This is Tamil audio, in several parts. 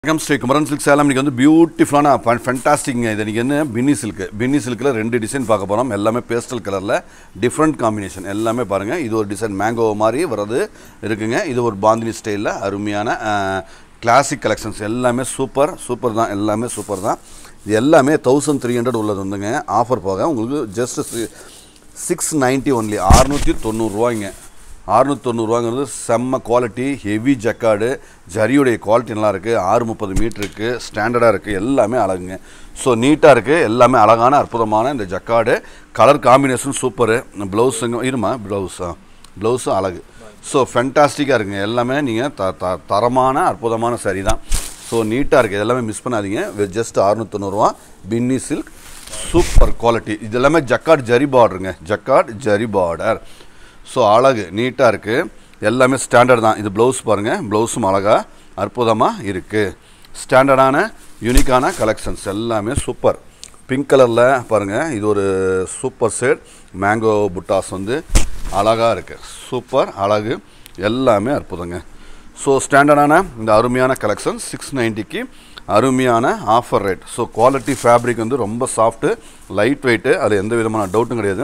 வணக்கம் ஸ்ரீ குமரன் சில்க் சேலம் இன்றைக்கி வந்து பியூட்டிஃபுல்லான ஃபென்டாஸ்டிக்ங்க இது இன்றைக்கி வந்து பின்னி சில்க் பின்னி சில்கில் ரெண்டு டிசைன் பார்க்க போகிறோம் எல்லாமே பேஸ்டல் கலரில் டிஃப்ரெண்ட் காம்பினேஷன் எல்லாமே பாருங்கள் இது ஒரு டிசைன் மேங்கோ மாதிரி வர்றது இருக்குங்க இது ஒரு பாந்தினி ஸ்டைலில் அருமையான கிளாசிக் கலெக்ஷன்ஸ் எல்லாமே சூப்பர் சூப்பர் தான் எல்லாமே சூப்பர் தான் இது எல்லாமே தௌசண்ட் த்ரீ ஹண்ட்ரட் உள்ளது வந்துங்க ஆஃபர் போக உங்களுக்கு ஜஸ்ட் சிக்ஸ் நைன்ட்டி ஒன்லி அறுநூற்றி தொண்ணூறுரூவாய்ங்க அறுநூற்றி தொண்ணூறுவாங்கிறது செம்ம குவாலிட்டி ஹெவி ஜக்காடு ஜரியுடைய குவாலிட்டி நல்லா இருக்குது ஆறு முப்பது மீட்டருக்கு ஸ்டாண்டர்டாக இருக்குது எல்லாமே அழகுங்க ஸோ நீட்டாக இருக்குது எல்லாமே அழகான அற்புதமான இந்த ஜக்காடு கலர் காம்பினேஷன் சூப்பரு ப்ளவுஸுங்க இருமா ப்ளவுஸா ப்ளவுஸும் அழகு ஸோ ஃபென்டாஸ்டிக்காக இருக்குங்க எல்லாமே நீங்கள் த த தரமான அற்புதமான சரி தான் ஸோ நீட்டாக இருக்குது எல்லாமே மிஸ் பண்ணாதீங்க ஜஸ்ட் அறுநூத்தொண்ணூறுவா பின்னி சில்க் சூப்பர் குவாலிட்டி இது எல்லாமே ஜக்காட் ஜரி பார்டருங்க ஜக்காட் ஜரி பார்டர் ஸோ அழகு நீட்டாக இருக்குது எல்லாமே ஸ்டாண்டர்ட் தான் இது ப்ளவுஸ் பாருங்கள் ப்ளவுஸும் அழகாக அற்புதமாக இருக்குது ஸ்டாண்டர்டான யூனிக்கான கலெக்ஷன்ஸ் எல்லாமே சூப்பர் பிங்க் கலரில் பாருங்கள் இது ஒரு சூப்பர் செட் மேங்கோ புட்டாஸ் வந்து அழகாக இருக்குது சூப்பர் அழகு எல்லாமே அற்புதங்க ஸோ ஸ்டாண்டர்டான இந்த அருமையான கலெக்ஷன் சிக்ஸ் நைன்ட்டிக்கு அருமையான offer rate so quality fabric வந்து ரொம்ப சாஃப்ட்டு லைட் வெயிட்டு அது எந்த விதமான டவுட்டும் கிடையாது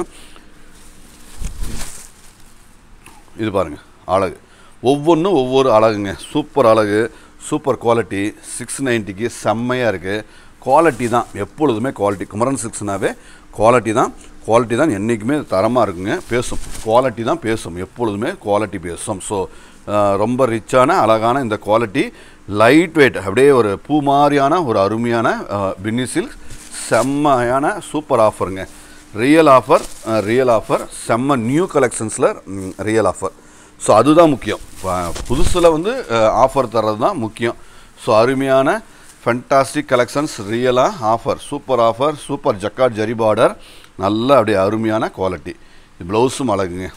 இது பாருங்கள் அழகு ஒவ்வொன்றும் ஒவ்வொரு அழகுங்க சூப்பர் அழகு சூப்பர் குவாலிட்டி சிக்ஸ் நைன்ட்டிக்கு செம்மையாக இருக்குது குவாலிட்டி தான் எப்பொழுதுமே குவாலிட்டி குமரன் சிக்ஸ்னாவே குவாலிட்டி தான் குவாலிட்டி தான் என்றைக்குமே தரமாக இருக்குங்க பேசும் குவாலிட்டி தான் பேசும் எப்பொழுதுமே குவாலிட்டி பேசும் ஸோ ரொம்ப ரிச்சான அழகான இந்த குவாலிட்டி லைட் வெயிட் அப்படியே ஒரு பூ மாதிரியான ஒரு அருமையான பின்னி சில்க் செம்மையான சூப்பர் ஆஃபருங்க ரியல் ஆஃபர் ரியல் ஆஃபர் செம்ம நியூ கலெக்ஷன்ஸில் ரியல் ஆஃபர் ஸோ அதுதான் முக்கியம் புதுசில் வந்து ஆஃபர் தர்றது தான் முக்கியம் ஸோ அருமையான ஃபென்டாஸ்டிக் கலெக்ஷன்ஸ் ரியலாக offer super offer super jacquard zari border நல்ல அப்படியே அருமையான குவாலிட்டி ப்ளவுஸும் அழகுங்க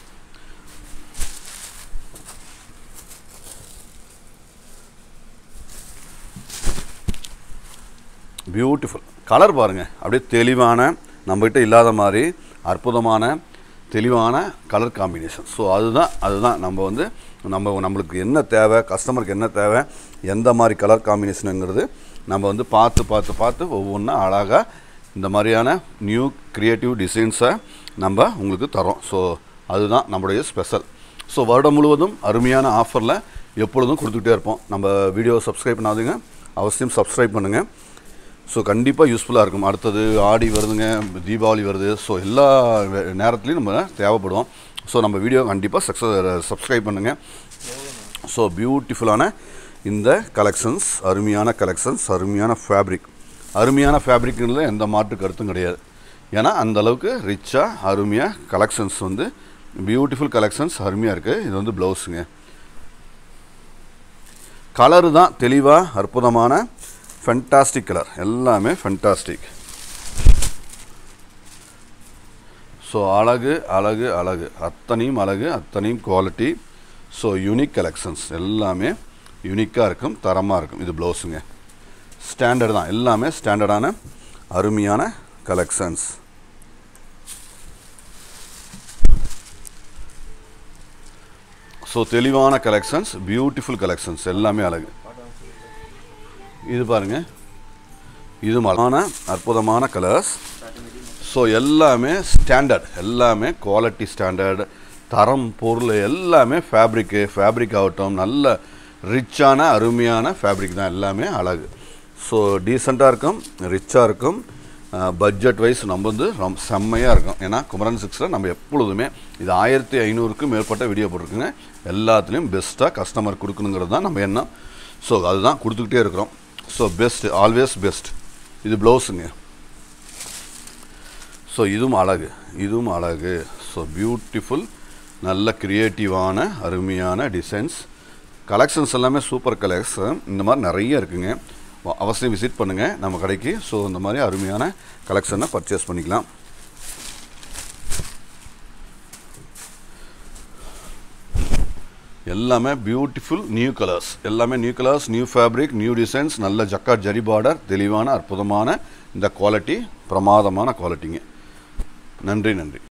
பியூட்டிஃபுல் கலர் பாருங்கள் அப்படியே தெளிவான நம்மகிட்ட இல்லாத மாதிரி அற்புதமான தெளிவான கலர் காம்பினேஷன் ஸோ அதுதான் அதுதான் நம்ம வந்து நம்ம நம்மளுக்கு என்ன தேவை கஸ்டமருக்கு என்ன தேவை எந்த மாதிரி கலர் காம்பினேஷனுங்கிறது நம்ம வந்து பார்த்து பார்த்து பார்த்து ஒவ்வொன்றா அழகாக இந்த மாதிரியான நியூ க்ரியேட்டிவ் டிசைன்ஸை நம்ம உங்களுக்கு தரோம் ஸோ அதுதான் நம்மளுடைய ஸ்பெஷல் ஸோ வருடம் முழுவதும் அருமையான ஆஃபரில் எப்பொழுதும் கொடுத்துக்கிட்டே இருப்போம் நம்ம வீடியோ சப்ஸ்கிரைப் பண்ணாதுங்க அவசியம் சப்ஸ்கிரைப் பண்ணுங்கள் ஸோ கண்டிப்பாக யூஸ்ஃபுல்லாக இருக்கும் அடுத்தது ஆடி வருதுங்க தீபாவளி வருது ஸோ எல்லா நேரத்துலையும் நம்ம தேவைப்படுவோம் ஸோ நம்ம வீடியோ கண்டிப்பாக சக்ஸஸ் சப்ஸ்கிரைப் பண்ணுங்கள் ஸோ பியூட்டிஃபுல்லான இந்த கலெக்ஷன்ஸ் அருமையான கலெக்ஷன்ஸ் அருமையான ஃபேப்ரிக் அருமையான ஃபேப்ரிக்ல எந்த மாற்று கருத்தும் கிடையாது ஏன்னா அந்த அளவுக்கு ரிச்சாக அருமையாக கலெக்ஷன்ஸ் வந்து பியூட்டிஃபுல் கலெக்ஷன்ஸ் அருமையாக இருக்குது இது வந்து ப்ளவுஸுங்க கலரு தான் தெளிவாக அற்புதமான ஃபென்டாஸ்டிக் கலர் எல்லாமே ஃபென்டாஸ்டிக் ஸோ அழகு அழகு அழகு அத்தனையும் அழகு அத்தனையும் குவாலிட்டி ஸோ யூனிக் கலெக்ஷன்ஸ் எல்லாமே யூனிக்காக இருக்கும் தரமாக இருக்கும் இது ப்ளவுஸுங்க ஸ்டாண்டர்ட் தான் எல்லாமே ஸ்டாண்டர்டான அருமையான கலெக்ஷன்ஸ் ஸோ தெளிவான கலெக்ஷன்ஸ் பியூட்டிஃபுல் கலெக்ஷன்ஸ் எல்லாமே அழகு இது பாருங்க இது அழகான அற்புதமான கலர்ஸ் ஸோ எல்லாமே ஸ்டாண்டர்ட் எல்லாமே குவாலிட்டி ஸ்டாண்டர்ட் தரம் பொருள் எல்லாமே ஃபேப்ரிக்கு ஃபேப்ரிக் ஆகட்டும் நல்ல ரிச்சான அருமையான ஃபேப்ரிக் தான் எல்லாமே அழகு ஸோ டீசெண்டாக இருக்கும் ரிச்சாக இருக்கும் பட்ஜெட் வைஸ் நம்ம வந்து ரொம்ப செம்மையாக இருக்கும் ஏன்னா குமரன் சிக்ஸில் நம்ம எப்பொழுதுமே இது ஆயிரத்தி ஐநூறுக்கும் மேற்பட்ட வீடியோ போட்டிருக்குங்க எல்லாத்துலேயும் பெஸ்ட்டாக கஸ்டமர் கொடுக்கணுங்கிறது தான் நம்ம எண்ணம் ஸோ அதுதான் கொடுத்துக்கிட்டே இருக்கிறோம் ஸோ பெஸ்ட் ஆல்வேஸ் பெஸ்ட் இது ப்ளவுஸுங்க ஸோ இதுவும் அழகு இதுவும் அழகு ஸோ பியூட்டிஃபுல் நல்ல க்ரியேட்டிவான அருமையான டிசைன்ஸ் கலெக்ஷன்ஸ் எல்லாமே சூப்பர் கலெக்ஷன் இந்த மாதிரி நிறைய இருக்குங்க அவசியம் விசிட் பண்ணுங்கள் நம்ம கடைக்கு ஸோ இந்த மாதிரி அருமையான கலெக்ஷனை பர்ச்சேஸ் பண்ணிக்கலாம் எல்லாமே பியூட்டிஃபுல் நியூ கலர்ஸ் எல்லாமே new colours new fabric new designs நல்ல ஜக்காட் ஜரி பார்டர் தெளிவான அற்புதமான இந்த குவாலிட்டி பிரமாதமான குவாலிட்டிங்க நன்றி நன்றி